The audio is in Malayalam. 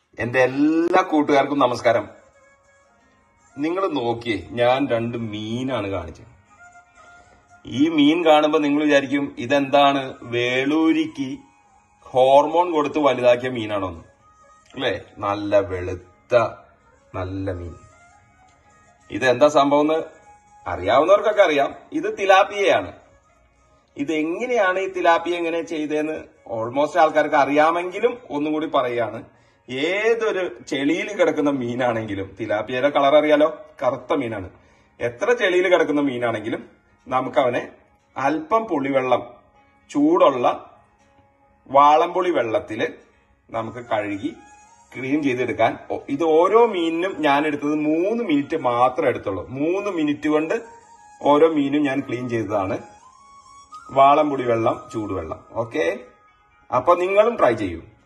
എന്റെ എല്ലാ കൂട്ടുകാർക്കും നമസ്കാരം നിങ്ങൾ നോക്കിയേ ഞാൻ രണ്ട് മീനാണ് കാണിച്ചത് ഈ മീൻ കാണുമ്പോൾ നിങ്ങൾ വിചാരിക്കും ഇതെന്താണ് വേളൂരിക്ക് ഹോർമോൺ കൊടുത്ത് വലുതാക്കിയ മീനാണോന്ന് അല്ലേ നല്ല വെളുത്ത നല്ല മീൻ ഇതെന്താ സംഭവം എന്ന് അറിയാവുന്നവർക്കൊക്കെ അറിയാം ഇത് തിലാപ്പിയയാണ് ഇത് എങ്ങനെയാണ് ഈ തിലാപ്പിയ എങ്ങനെ ചെയ്തതെന്ന് ഓൾമോസ്റ്റ് ആൾക്കാർക്ക് അറിയാമെങ്കിലും ഒന്നും കൂടി പറയുകയാണ് ഏതൊരു ചെളിയിൽ കിടക്കുന്ന മീനാണെങ്കിലും തിലാപ്പിയയുടെ കളർ അറിയാലോ കറുത്ത മീനാണ് എത്ര ചെളിയിൽ കിടക്കുന്ന മീനാണെങ്കിലും നമുക്കവനെ അല്പം പുളിവെള്ളം ചൂടുള്ള വാളംപുളി വെള്ളത്തിൽ നമുക്ക് കഴുകി ക്ലീൻ ചെയ്തെടുക്കാൻ ഒ- ഇത് ഓരോ മീനിനും ഞാൻ എടുത്തത് മൂന്ന് മിനിറ്റ് മാത്രമേ എടുത്തുള്ളൂ മൂന്ന് മിനിറ്റ് കൊണ്ട് ഓരോ മീനും ഞാൻ ക്ലീൻ ചെയ്തതാണ് വാളംപുളി വെള്ളം ചൂടുവെള്ളം ഓക്കെ അപ്പൊ നിങ്ങളും ട്രൈ ചെയ്യൂ